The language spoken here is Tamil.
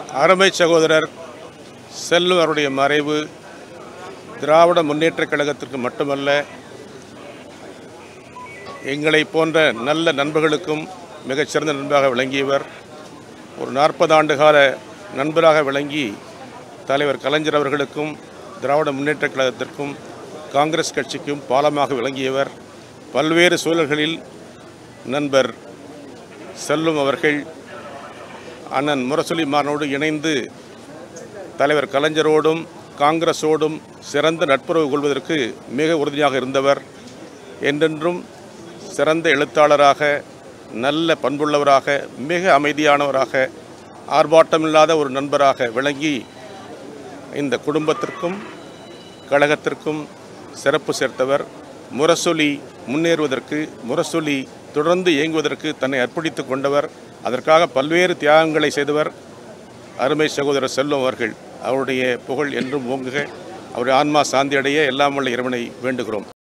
அருமை சகோதரர் செல்வம் அவருடைய மறைவு திராவிட முன்னேற்றக் கழகத்திற்கு மட்டுமல்ல எங்களை போன்ற நல்ல நண்பர்களுக்கும் மிகச்சிறந்த நண்பராக விளங்கியவர் ஒரு நாற்பது ஆண்டு கால நண்பராக விளங்கி தலைவர் கலைஞர் அவர்களுக்கும் திராவிட முன்னேற்றக் கழகத்திற்கும் காங்கிரஸ் கட்சிக்கும் பாலமாக விளங்கியவர் பல்வேறு சூழல்களில் நண்பர் செல்வம் அவர்கள் அண்ணன் முரசொலி மாறனோடு இணைந்து தலைவர் கலைஞரோடும் காங்கிரஸோடும் சிறந்த நட்புறவு கொள்வதற்கு மிக உறுதியாக இருந்தவர் என்றென்றும் சிறந்த எழுத்தாளராக நல்ல பண்புள்ளவராக மிக அமைதியானவராக ஆர்ப்பாட்டமில்லாத ஒரு நண்பராக விளங்கி இந்த குடும்பத்திற்கும் கழகத்திற்கும் சிறப்பு சேர்த்தவர் முரசொலி முன்னேறுவதற்கு முரசொலி தொடர்ந்து இயங்குவதற்கு தன்னை அர்ப்பணித்துக் கொண்டவர் அதற்காக பல்வேறு தியாகங்களை செய்தவர் அருமை சகோதரர் செல்வம் அவர்கள் அவருடைய புகழ் என்றும் ஓங்குக அவருடைய ஆன்மா சாந்தி அடைய எல்லாம் வல்ல இறைவனை வேண்டுகிறோம்